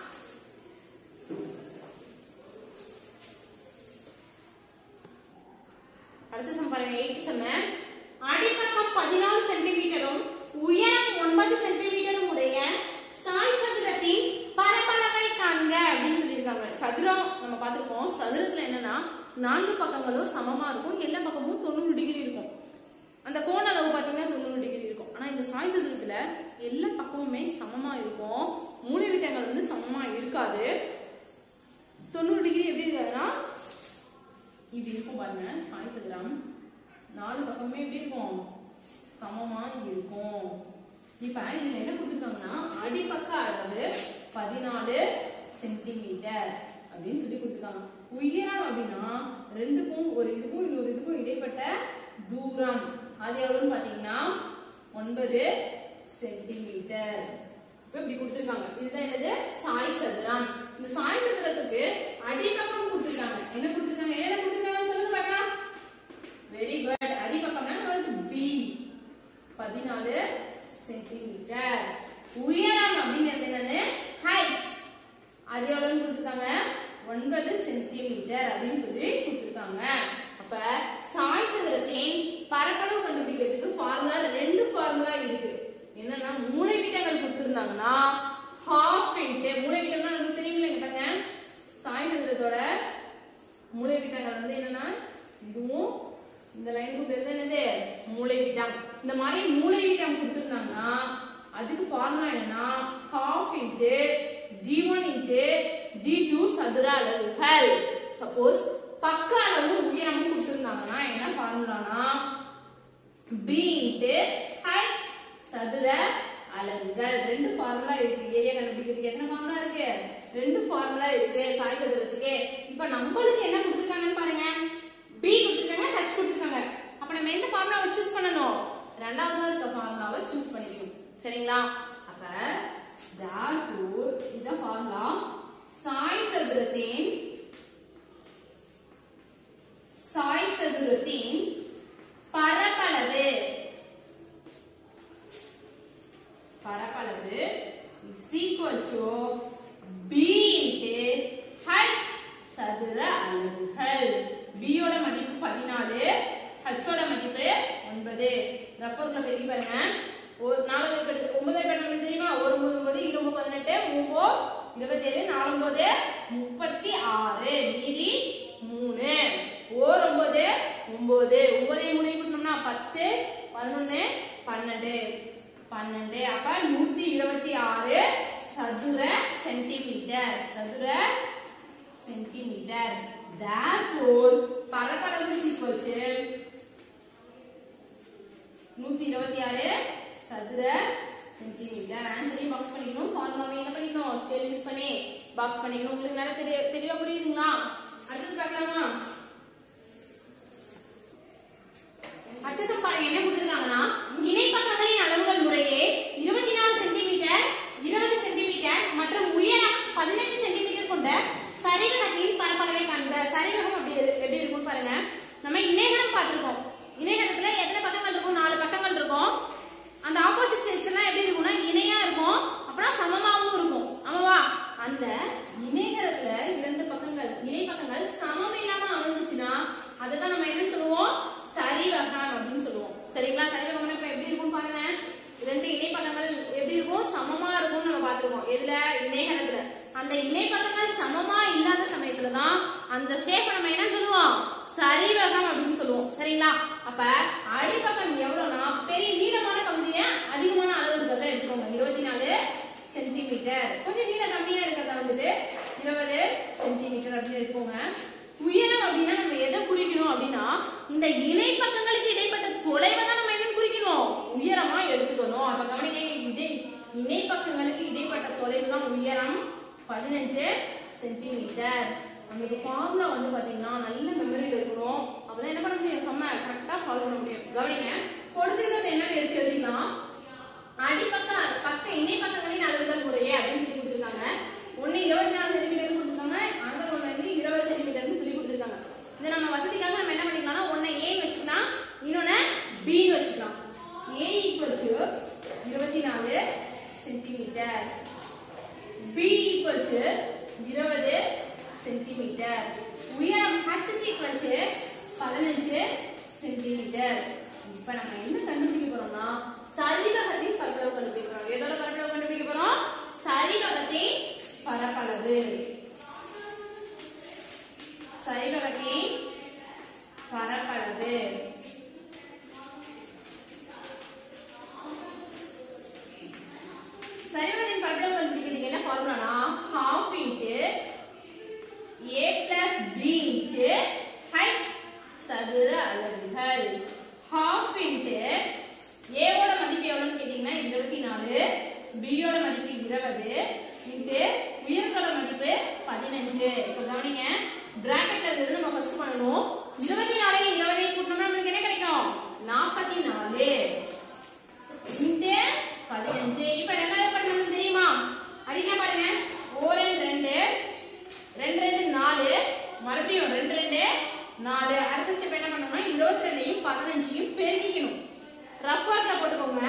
அடுத்த சம் பாருங்க எயிட் செம்ம அடிப்பக்கம் பதினாலு சென்டிமீட்டரும் உயரம் ஒன்பது சென்டிமீட்டரும் உடைய சாய் சதுரத்தின் பரப்பளவை காண்க அப்படின்னு சொல்லியிருக்காங்க சதுரம் நம்ம பார்த்திருப்போம் சதுரத்துல என்னன்னா நான்கு பக்கங்களும் சமமா இருக்கும் எல்லா பக்கமும் தொண்ணூறு டிகிரி இருக்கும் அந்த கோண அளவு பாத்தீங்கன்னா தொண்ணூறு டிகிரி இருக்கும் ஆனா இந்த சாய் சதுரத்துல எல்லா பக்கமுமே சமமா இருக்கும் மூலைவிட்டங்கள் வந்து சமமா இருக்காது தொண்ணூறு டிகிரி எப்படி இருக்காதுன்னா இப்படி இருக்கும் பாருங்க சாய் சதுரம் நாலு பக்கமே எப்படி இருக்கும் சமமா இருக்கும் இப்ப இதுல என்ன கொடுத்துருக்காங்கன்னா அடிப்பக்க அளவு பதினாலு சென்டிமீட்டர் அப்படின்னு சொல்லி கொடுத்துருக்காங்க உயரம் அப்படின்னா ரெண்டுக்கும் ஒரு இதுக்கும் இன்னொரு இதுக்கும் இடைப்பட்ட தூரம் அது எவ்வளவுன்னு பாத்தீங்கன்னா ஒன்பது சென்டிமீட்டர் இப்ப இப்படி கொடுத்திருக்காங்க இதுதான் என்னது சாய் சதுரம் இந்த சாய் சதுரத்துக்கு அடிப்பக்கம் கொடுத்திருக்காங்க என்ன கொடுத்திருக்காங்க என்ன கொடுத்திருக்காங்கன்னு சொல்லுங்க பார்க்கலாம் வெரி குட் அடிப்பக்கம்னா நம்மளுக்கு பி பதினாலு சென்டிமீட்டர் உயரம் அப்படிங்கிறது என்னது ஹைட் அது எவ்வளவுன்னு கொடுத்திருக்காங்க ஒன்பது சென்டிமீட்டர் அப்படின்னு சொல்லி கொடுத்திருக்காங்க அப்ப சாய் சதுரத்தின் பரப்பளவு கண்டுபிடிக்கிறதுக்கு ஃபார்முலா ரெண்டு ஃபார்முலா இருக்கு என்னன்னா மூளைவிட்டங்கள் கொடுத்திருந்தாங்கன்னா ஹாஃப் இன்ட்டு மூளைவிட்டம்னா நமக்கு தெரியுமில்ல கேட்டாங்க சாய் சதுரத்தோட மூளைவிட்டங்கள் வந்து என்னன்னா இதுவும் இந்த லைனுக்கு பேர் தான் என்னது மூளைவிட்டம் இந்த மாதிரி மூளைவிட்டம் கொடுத்திருந்தாங்கன்னா அதுக்கு ஃபார்முலா என்னன்னா half into d one into d two சதுர அலகுகள் சப்போஸ் பக்க அளவு உயரமும் கொடுத்திருந்தாங்கன்னா என்ன ஃபார்முலானா பி இன்ட்டு ஹைட் சதுர அலகுகள் ரெண்டு ஃபார்முலா இருக்கு ஏரியா கண்டுபிடிக்கிறதுக்கு என்ன ஃபார்முலா இருக்கு ரெண்டு ஃபார்முலா இருக்கு சாய் சதுரத்துக்கு இப்ப நம்மளுக்கு என்ன கொடுத்திருக்காங்கன்னு பாருங்க பி கொடுத்திருக்காங்க ஹெச் கொடுத்திருக்காங்க அப்ப நம்ம எந்த ஃபார்முலாவை சூஸ் பண்ணணும் ரெண்டாவது இருக்க ஃபார்முலாவை சூஸ் பண்ணிக்கணும் சரிங்களா அப்ப therefore இந்த ஃபார்முலா சாய் சதுரத்தின் சாய் சதுரத்தின் பரப்பளவு பரப்பளவு is equal to b into h சதுர அலகுகள் b யோட மதிப்பு பதினாலு h ஓட மதிப்பு ஒன்பது ரப்பர்ல பெருகி பாருங்க ஒரு நாலாவது கெடு- ஒன்பதாவது கட்டம் நமக்கு தெரியுமா ஒரு ஒன்பது ஒன்பது இருபது பதினெட்டு மூணு இருபத்தி ஏழு நாலு ஒன்பது முப்பத்தி ஆறு மீதி மூணு ஓர் ஒன்பது ஒன்பது ஒன்பதையும் மூணு கூட்டணும்னா பத்து பதினொன்னு பன்னெண்டு பன்னெண்டு அப்ப நூத்தி இருபத்தி ஆறு சதுர சென்டிமீட்டர் சதுர சென்டிமீட்டர் therefore பரப்பளவு equal to நூத்தி இருபத்தி ஆறு சதுர சென்டிமீட்டர் ஆன்சரையும் பாக்ஸ் பண்ணிக்கணும் ஃபார்முலாவை என்ன பண்ணிக்கணும் ஸ்கேல் யூஸ் பண்ணி பாக்ஸ் பண்ணிக்கணும் உங்களுக்கு நல்லா தெரிய தெளிவா புரியுதுங்களா அடுத்தது பார்க்கலாமா மற்றும் உயரம் பதினெட்டு சென்டிமீட்டர் கொண்ட சரிவகத்தின் பரப்பளவை காண்க சரிவகம் அப்படி இரு- எப்படி இருக்கும்னு பாருங்க நம்ம இணைகரம் பார்த்திருக்கோம் இணைகரத்துல எத்தனை பக்கங்கள் இருக்கும் நாலு பக்கங்கள் இருக்கும் அந்த ஆப்போசிட் சைட்ஸ் எல்லாம் எப்படி இருக்கும்னா இணையா இருக்கும் அப்புறம் சமமாவும் இருக்கும் ஆமாவா அந்த இணைகரத்துல இரண்டு பக்கங்கள் இணை பக்கங்கள் சமம் இல்லாம அமைஞ்சுச்சுன்னா அதுதான் நம்ம என்னன்னு சொல்லுவோம் சரிவகம் அப்படின்னு சொல்லுவோம் சரிங்களா சரிவகம்னா இப்ப எப்படி இருக்கும் பாருங்க ரெண்டு இணை பக்கங்கள் எப்படி இருக்கும் சமமா இருக்கும்னு நம்ம பார்த்திருக்கோம் எதுல இணைகரத்துல அந்த இணை பக்கங்கள் சமமா இல்லாத சமயத்துல தான் அந்த ஷேப்பை நம்ம என்ன சொல்லுவோம் சரிவகம் அப்படின்னு சொல்லுவோம் சரிங்களா அப்ப அடிப்பக்கம் எவ்வளவுனா பெரிய நீளமான பகுதியில அதிகமான அளவு இருக்கிறத எடுத்துக்கோங்க இருபத்தி நாலு சென்டிமீட்டர் கொஞ்சம் நீளம் கம்மியா இருக்கிறத வந்துட்டு இருபது சென்டிமீட்டர் அப்படின்னு எடுத்துக்கோங்க உயரம் அப்படின்னா நம்ம எதை குறிக்கணும் அப்படின்னா இந்த இணை பக்கங்களுக்கு இடைப்பட்ட தொலைவை தான் நம்ம என்ன குறிக்கணும் உயரமா எடுத்துக்கணும் அப்ப கவனிக்க இடை இணை பக்கங்களுக்கு இடைப்பட்ட தொலைவு தான் உயரம் பதினஞ்சு சென்டிமீட்டர் நம்மளுக்கு ஃபார்முலா வந்து பாத்தீங்கன்னா நல்ல மெமரியில இருக்கணும் அப்பதான் என்ன பண்ண முடியும் செம்ம கரெக்டா சால்வ் பண்ண முடியும் கவனிங்க கொடுத்திருக்கிறது என்னன்னு எடுத்து எழுதிக்கலாம் அடிப்பக்க பக்க இணை பக்கங்களின் அளவுகள் முறையே அப்படின்னு சொல்லி கொடுத்திருக்காங்க ஒண்ணு இருபத்தி நாலு சென்டிமீட்டர் கொடுத்திருக்காங்க அடுத்த ஒண்ணு வந்து இருபது சென்டிமீட்டர்னு சொல்லி கொடுத்திருக்காங்க இது நம்ம வசதிக்காக நம்ம என்ன பண்ணிக்கலாம்னா ஒண்ணு ஏ வச்சுக்கலாம் இன்னொன்னு பி வச்சுக்கலாம் ஏ ஈக்குவல் டு இருபத்தி நாலு சென்டிமீட்டர் பி ஈக்குவல் டு இருபது சென்டிமீட்டர் உயரம் h is equal to பதினஞ்சு சென்டிமீட்டர் இப்ப நம்ம என்ன கண்டுபிடிக்க போறோம்னா சரிவகத்தின் பரப்பளவு கண்டுபிடிக்க போறோம் எதோட பரப்பளவு கண்டுபிடிக்க போறோம் சரிவகத்தின் பரப்பளவு சரிவகத்தின் பரப்பளவு சரிவகத்தின் பரப்பளவு கண்டுபிடிக்கிறதுக்கு என்ன ஃபார்முலானா half into a plus b into h சதுர அலகுகள் half into a ஓட மதிப்பு எவ்வளவுன்னு கேட்டீங்கன்னா இருபத்தி நாலு b ஓட மதிப்பு இருபது into உயரத்தோட மதிப்பு பதினஞ்சு இப்போ கவனிங்க பிராக்கெட்ல இருந்து நம்ம ஃபர்ஸ்ட் பண்ணணும் இருபத்தி நாலையும் இருபதையும் கூட்டினோம்னா நம்மளுக்கு என்ன கிடைக்கும் நாற்பத்தி நாலு இன்ட்டு பதினஞ்சு இப்ப ரெண்டாவது பண்ணணும் தெரியுமா அடிக்க பாருங்க ஓரன் ரெண்டு ரெண்டு ரெண்டு நாலு மறுபடியும் ரெண்டு ரெண்டு நாலு அடுத்த ஸ்டெப் என்ன பண்ணணும்னா இருபத்தி ரெண்டையும் பதினஞ்சையும் பெருக்கிக்கணும் ரஃப் ஒர்க்ல போட்டுக்கோங்க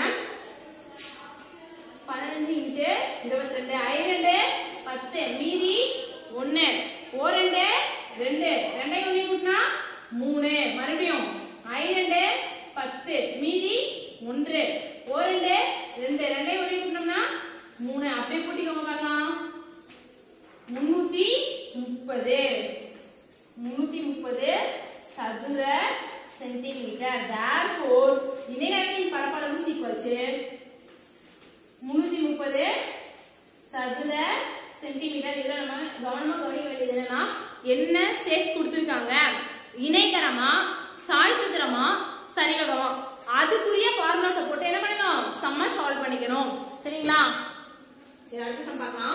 பதினஞ்சு இன்ட்டு இருபத்தி ரெண்டு ஐ ரெண்டு பத்து மீதி ஒன்னு ஓ ரெண்டு ரெண்டு ரெண்டையும் ஒண்ணு கூட்டினா மூணு மறுபடியும் ஐ ரெண்டு பத்து மீதி ஒன்று ஓ ரெண்டு ரெண்டு ரெண்டையும் ஒண்ணு கூட்டினோம்னா மூணு அப்படியே கூட்டிக்கோங்க பார்க்கலாம் முன்னூத்தி முப்பது முன்னூத்தி முப்பது சதுர சென்டிமீட்டர் therefore இணையத்தின் பரப்பளவு சீக்வல்ஸ் முன்னூத்தி முப்பது சதுர சென்டிமீட்டர் இதுல நம்ம கவனமா கவனிக்க வேண்டியது என்னன்னா என்ன சேஃப் கொடுத்திருக்காங்க இணைகரமா சாய் சதுரமா சரிவகமா அதுக்குரிய ஃபார்முலாஸை போட்டு என்ன பண்ணணும் சம்ம சால்வ் பண்ணிக்கணும் சரிங்களா சரி அடுத்த சம் பார்க்கலாம்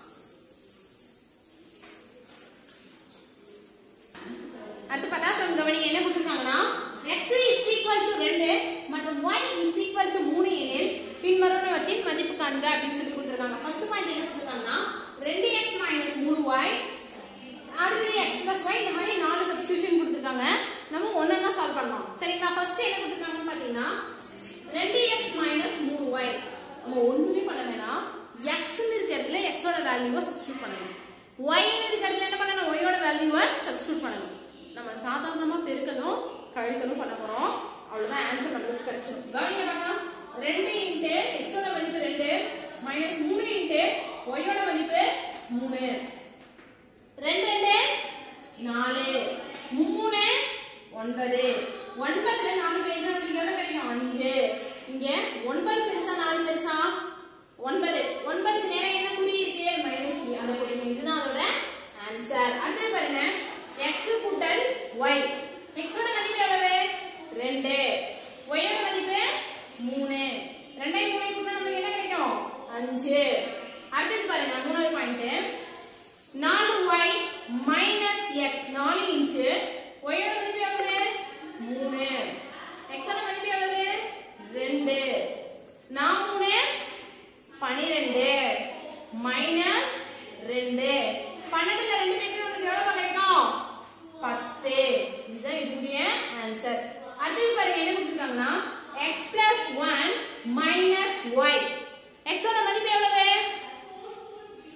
அடுத்து பத்தாம் சம் கவனிங்க என்ன கொடுத்திருக்காங்கன்னா x is equal to 2 மற்றும் y is equal to 3 எனில் பின்வருவனவற்றின் மதிப்பு காண்க அப்படின்னு சொல்லி கொடுத்திருக்காங்க ஃபர்ஸ்ட் பாயிண்ட் என்ன கொடுத்திருக்காங்கன்னா 2x 3y அடுத்து x plus y இந்த மாதிரி நாலு சப்ஸ்டிடியூஷன் கொடுத்திருக்காங்க நம்ம ஒண்ணா சால்வ் பண்ணலாம் சரிங்களா ஃபர்ஸ்ட் என்ன கொடுத்திருக்காங்கன்னு பாத்தீங்கன்னா 2x 3y நம்ம ஒண்ணுமே பண்ண வேணாம் x ன்னு இருக்க இடத்துல x ஓட வேல்யூவை சப்ஸ்டிடியூட் பண்ணணும் y ன்னு இருக்க இடத்துல என்ன பண்ணணும் y ஓட வேல்யூவை சப்ஸ்டிடியூட் பண்ணணும் நம்ம சாதாரணமா பெருக்கணும் கழித்தலும் பண்ண போறோம் அவ்வளவுதான் ஆன்சர் நம்மளுக்கு கிடைச்சிடும் கவனிங்க பார்க்கலாம் ரெண்டு இன்ட்டு எக்ஸ் ஓட மதிப்பு ரெண்டு மைனஸ் மூணு இன்ட்டு ஒய்யோட மதிப்பு மூணு ரெண்டு ரெண்டு நாலு மூணு ஒன்பது ஒன்பதுல நாலு பேர் நம்மளுக்கு எவ்வளவு கிடைக்கும் அஞ்சு இங்க ஒன்பது பெருசா நாலு பெருசா ஒன்பது ஒன்பதுக்கு நேரம் என்ன குறி இருக்கு மைனஸ் குறி அதை போட்டுக்கணும் இதுதான் அதோட ஆன்சர் அடுத்து பாருங்க எக்ஸ் கூட்டல் ஒய் எக்ஸோட மதிப்பு எவ்வளவு ரெண்டு ஒய்யோட மதிப்பு மூணு ரெண்டையும் மூணு கூட்டினா நம்மளுக்கு என்ன கிடைக்கும் அஞ்சு அடுத்தது பாருங்க மூணாவது பாயிண்ட் நாலு ஒய் மைனஸ் எக்ஸ் நாலு இன்ச்சு ஒய்யோட மதிப்பு எவ்வளவு மூணு எக்ஸோட மதிப்பு எவ்வளவு ரெண்டு நான் மூணு பனிரெண்டு மைனஸ்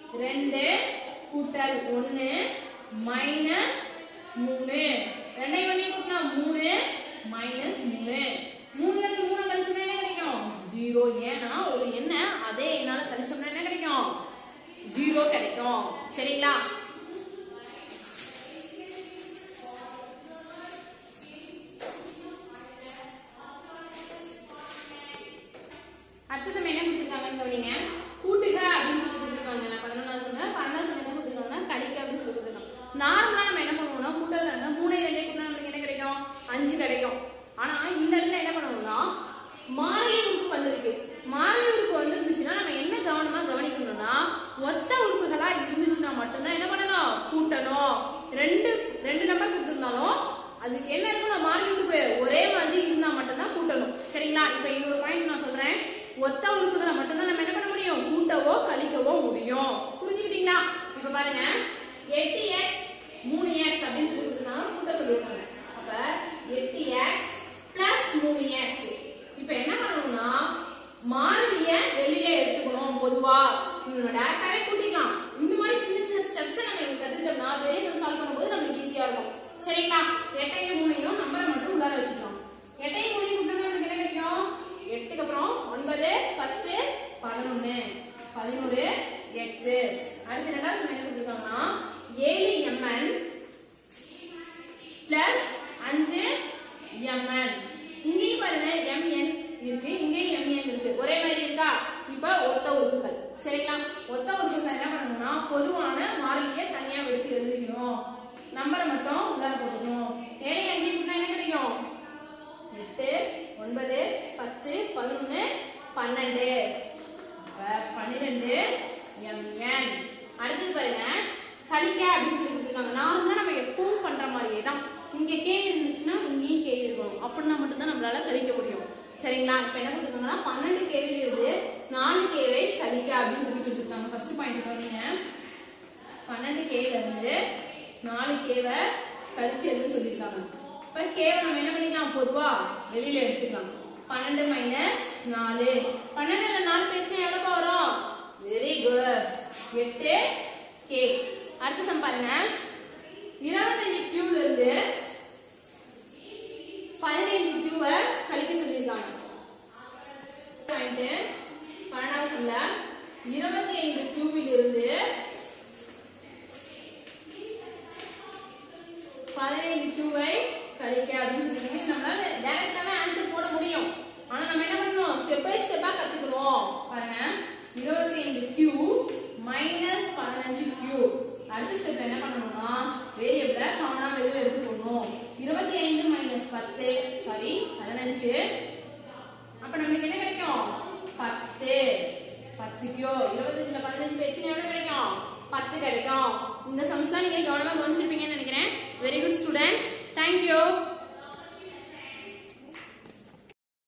ரெண்டு கூட்டல் ஒன்னு மைனஸ் மூணு ரெண்டையும் பண்ணி கூட்டினா மூணு மைனஸ் மூணு மூணுல இருந்து மூணு கழிச்சோம்னா என்ன கிடைக்கும் ஜீரோ ஏன்னா ஒரு எண்ண அதே எண்ணால கழிச்சோம்னா என்ன கிடைக்கும் ஜீரோ கிடைக்கும் சரிங்களா அடுத்த சமயம் என்ன கொடுத்துருக்காங்கன்னு கவனிங்க கூட்டுக அப்படின்னு சொல்லி கொடுத்துருக்காங்க பதினொன்றாவது சமயம் பன்னெண்டாவது சமயம் என்ன கொடுத்துருக்காங்கன்னா கழிக்க அப்படின்னு சொல்லி கொடுத்துருக்காங்க நார்மலா நம்ம என்ன பண்ணுவோம்னா கூட்டல் இருந்தா மூணு ரெண்டே கூட்டினா நம்மளுக்கு என்ன கிடைக்கும் அஞ்சு கிடைக்கும் ஆனா இந்த இடத்துல என்ன பண்ணணும்னா மாறிலி உறுப்பு வந்திருக்கு மாறிலி உறுப்பு வந்திருந்துச்சுன்னா நம்ம என்ன கவனமா கவனிக்கணும்னா ஒத்த உறுப்புகளா இருந்துச்சுன்னா மட்டும்தான் என்ன பண்ணணும் கூட்டணும் ரெண்டு ரெண்டு நம்பர் கொடுத்திருந்தாலும் அதுக்கு என்ன இருக்கணும் மாறிலி உறுப்பு ஒரே மாதிரி இருந்தா மட்டும்தான் கூட்டணும் சரிங்களா இப்ப இன்னொரு பாயிண்ட் நான் சொல்றேன் ஒத்த உறுப்புகளை மட்டும்தான் நம்ம என்ன பண்ண முடியும் கூட்டவோ கழிக்கவோ முடியும் புரிஞ்சுக்கிட்டீங்களா இப்ப பாருங்க எட்டு எக்ஸ் மூணு எக்ஸ் அப்படின்னு சொல்லி கொடுத்துருக்காங்க கூட்ட சொல்லியிருக்காங்க அப்ப எட்டு எக்ஸ் பிளஸ் மூணு எக்ஸ் இப்ப என்ன பண்ணணும்னா மாறிலிய வெளியில எடுத்துக்கணும் பொதுவா டேரக்டாவே கூட்டிக்கலாம் இந்த மாதிரி சின்ன சின்ன ஸ்டெப்ஸ் நம்ம இங்க கத்துக்கிட்டோம்னா பெரிய சம் சால்வ் பண்ணும்போது நம்மளுக்கு ஈஸியா இருக்கும் சரிங்களா எட்டையும் மூணையும் நம்பரை மட்டும் உள்ளார வச்சுக்கலாம் எட்டையும் மூணையும் கூட்டினா நமக்கு என்ன கிடைக்கும் எட்டுக்கு அப்புறம் ஒன்பது பத்து பதினொன்னு பதினோரு எக்ஸ் அடுத்து ரெண்டாவது சம் என்ன கொடுத்துருக்காங்கன்னா ஏழு எம்என் பிளஸ் அஞ்சு எம்என் இங்கேயும் பாருங்க எம்என் இருக்கு இங்கேயும் எம்என் இருக்கு ஒரே மாதிரி இருக்கா இப்ப ஒத்த உறுப்புகள் சரிங்களா ஒத்த உறுப்புகள் என்ன பண்ணணும்னா பொதுவான மாறிலியை தனியா எடுத்து எழுதிக்கணும் நம்பரை மட்டும் உள்ளார போட்டுக்கணும் ஏழை அஞ்சு கூட்டினா என்ன கிடைக்கும் எட்டு ஒன்பது பத்து பதினொன்னு பன்னெண்டு அப்ப பன்னிரெண்டு எம்என் அடுத்தது பாருங்க கழிக்க அப்படின்னு சொல்லி கொடுத்துருக்காங்க நார்மலா நம்ம எப்பவும் பண்ற மாதிரியே தான் இங்க கே இருந்துச்சுன்னா இங்கேயும் கே இருக்கணும் அப்படின்னா மட்டும்தான் நம்மளால கழிக்க முடியும் சரிங்களா இப்ப என்ன கொடுத்துருக்காங்கன்னா பன்னெண்டு கேவில இருந்து நாலு கேவை கழிக்க அப்படின்னு சொல்லி கொடுத்துருக்காங்க ஃபர்ஸ்ட் பாயிண்ட் கவனிங்க பன்னெண்டு கேல இருந்து நாலு கேவை கழிச்சு எழுத சொல்லியிருக்காங்க இப்ப கேவை நம்ம என்ன பண்ணிக்கலாம் பொதுவா வெளியில எடுத்துக்கலாம் பன்னெண்டு மைனஸ் நாலு பன்னெண்டுல நாலு பேசினா எவ்வளவு வரும் வெரி குட் எட்டு கே அடுத்த சம் பாருங்க இருபத்தஞ்சு கியூல இருந்து பதினைஞ்சு கியூவை கழிக்க சொல்லியிருக்காங்க பாயிண்ட் பன்னெண்டாவது சம்ல இருபத்தி ஐந்து கியூவில் இருந்து பதினைந்து கியூவை கழிக்க அப்படின்னு சொல்லிருக்காங்க இது நம்மளால டைரக்டாவே ஆன்சர் போட முடியும் ஆனா நம்ம என்ன பண்ணணும் ஸ்டெப் பை ஸ்டெப்பா கத்துக்கணும் பாருங்க இருபத்தி ஐந்து கியூ மைனஸ் பதினஞ்சு கியூ அடுத்த ஸ்டெப் என்ன பண்ணணும்னா வேரியபிள காமனா வெளியில எடுத்து போடணும் இருபத்தி ஐந்து மைனஸ் பத்து சாரி பதினஞ்சு அப்ப நம்மளுக்கு என்ன கிடைக்கும் பத்து பத்து கியோ இருபத்தஞ்சுல பதினஞ்சு பேச்சுன்னா எவ்வளவு கிடைக்கும் பத்து கிடைக்கும் இந்த சம்ஸ்லாம் நீங்க கவனமா கவனிச்சிருப்பீங்கன்னு நினைக்கிறேன் வெரி குட் ஸ்டூடெண்ட்ஸ் தேங்க்யூ